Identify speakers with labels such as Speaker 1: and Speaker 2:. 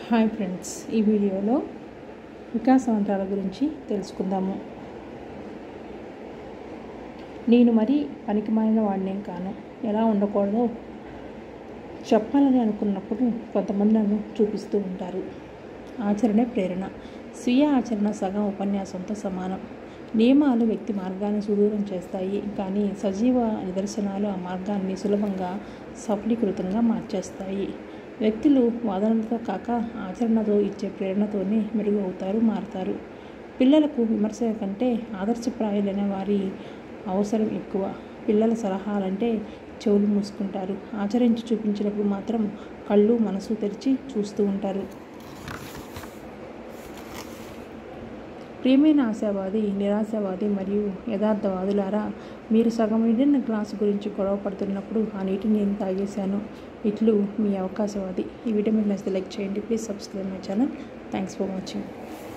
Speaker 1: hi friends ఈ వీడియోలో వికాసవంతాల గురించి తెలుసుకుందాము నేను మరీ పనికిమాలిన వాడినేం కాను ఎలా ఉండకూడదో చెప్పాలని అనుకున్నప్పుడు కొంతమంది నన్ను చూపిస్తూ ఉంటారు ఆచరణే ప్రేరణ స్వీయ ఆచరణ సగం ఉపన్యాసంతో సమానం నియమాలు వ్యక్తి మార్గాన్ని సుదూరం చేస్తాయి కానీ సజీవ నిదర్శనాలు ఆ మార్గాన్ని సులభంగా సఫలీకృతంగా మార్చేస్తాయి వ్యక్తులు వాదనలతో కాక ఆచరణతో ఇచ్చే ప్రేరణతోనే మెరుగు అవుతారు మారతారు పిల్లలకు విమర్శ కంటే ఆదర్శప్రాయులైన వారి అవసరం ఎక్కువ పిల్లల సలహాలంటే చెవులు మూసుకుంటారు ఆచరించి చూపించినప్పుడు మాత్రం కళ్ళు మనసు తెరిచి చూస్తూ ఉంటారు ప్రియమైన ఆశావాది నిరాశావాది మరియు యథార్థవాదులారా మీరు సగం నిండిన గ్లాసు గురించి గొడవ పడుతున్నప్పుడు ఆ నీటిని నేను తాగేశాను ఇట్లు మీ అవకాశవాది ఈ వీడియో మీకు నచ్చితే లైక్ చేయండి please subscribe my channel thanks for watching